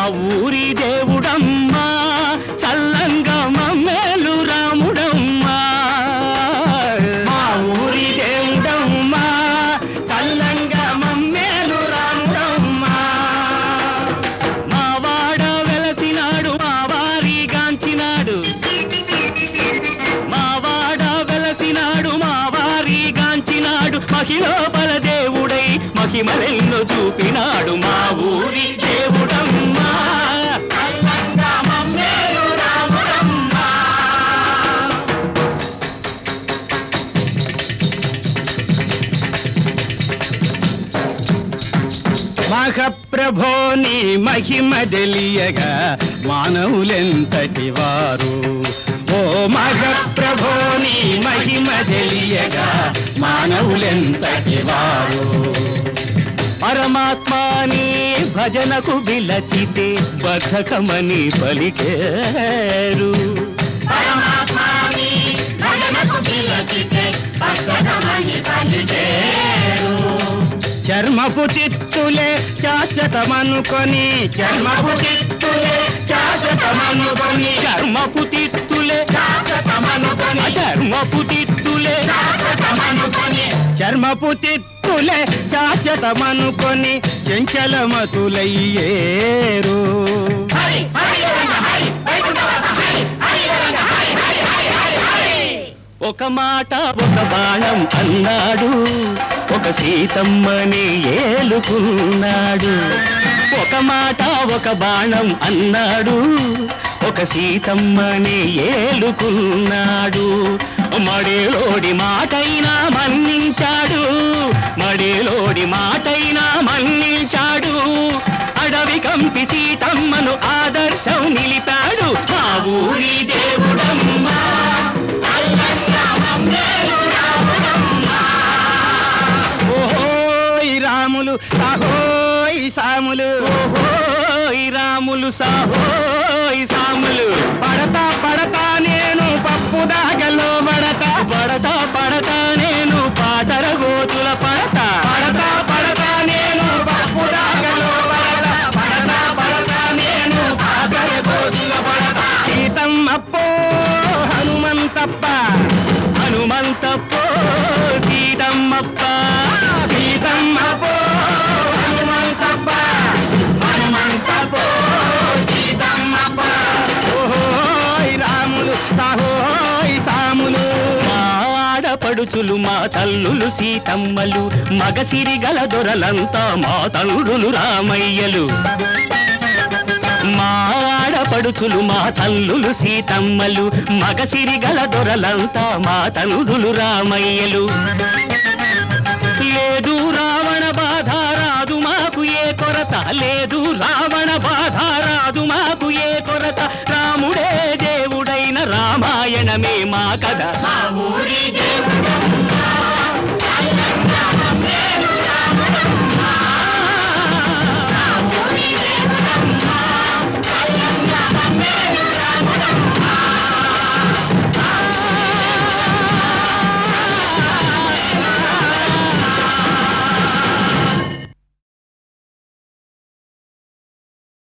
ఊరి దేవుడమ్మా చల్లంగా మమ్మేలు రాముడమ్మా మా ఊరి దేవుడమ్మా చల్లంగా మమ్మేలు రాముడమ్మా మా వాడ వెలసినాడు మా వారి గాంచినాడు మా వాడ వెలసినాడు మా వారి గాంచినాడు మహిళోపల దేవుడై మహిమలెన్నో చూపినాడు మా ఊరి దేవుడమ్మా అల్లంగా మమ్మేలు రాముడమ్మా. మహప్రభో నీ మహిమ తెలియగా మానవులెంతటి వారు ఓ మహప్రభో నీ మహిమ తెలియగా మానవులెంతటి వారు పరమాత్మాని భజనకు విలచితే బద్ధకమని పలికేరు పరమాత్మాని భజనకు పిలచితే పచ్చదమని పలికేరు. చర్మపు చిత్తులే శాశ్వతమనుకొని చర్మపు చిత్తులే శాశ్వతమనుకొని చర్మపు తిత్తులే శాశ్వతమనుకొని, చర్మపు తిత్తులే శాశ్వతమనుకొని, చర్మపు తిత్తులే శాశ్వతమనుకొని చెంచలమతులయ్యేరు హరి, హరి రంగ హరి, వైకుంఠవాస హరి, హరి రంగ హరి, హరి, హరి, హరి, హరి. ఒక మాట ఒక బాణం అన్నాడు ఒక సీతమ్మని ఏలుకున్నాడు ఒక మాట ఒక బాణం అన్నాడు ఒక సీతమ్మని ఏలుకున్నాడు మడేలోడి మాటైనా మన్నించాడు మడేలోడి మాటైనా మన్నించాడు అడవి కంపి సీతమ్మను ఆదర్శం నిలిపాడు మా ఊరి దేవుడమ్మా ఓహోయ్ రాములు సాహోయ్ సాములు ఓహోయ్ రాములు సాహోయ్ సాములు పడతా పడతా నేను పప్పు దాగలో పడతా పడతా పడతా నేను పాటర గోతుల పడతా పడతా పడతా నేను పప్పు దాగలో పడతా పడతా పడతా నేను పాటర గోతుల పడతా సీతమ్మప్పో హనుమంతప్ప హనుమంతప్పో సీతమ్మప్ప సీతమ్మప్పో హనుమంతప్ప హనుమంతప్పో సీతమ్మప్ప ఓహోయ్ రాములు సాహోయ్ సాములు మా ఆడపడుచులు మా తల్లులు సీతమ్మలు మగసిరి గల దొరలంతా మా తల్లులు రామయ్యలు మా ఆడపడుచులు మా తల్లులు సీతమ్మలు మగసిరి గల దొరలంతా మా తనుడులు రామయ్యలు లేదు రావణ బాధ రాదు మాకు ఏ కొరత లేదు రావణ బాధ రాదు మాకు ఏ కొరత రాముడే దేవుడైన రామాయణమే మా కథ మా ఊరి దేవుడమ్మా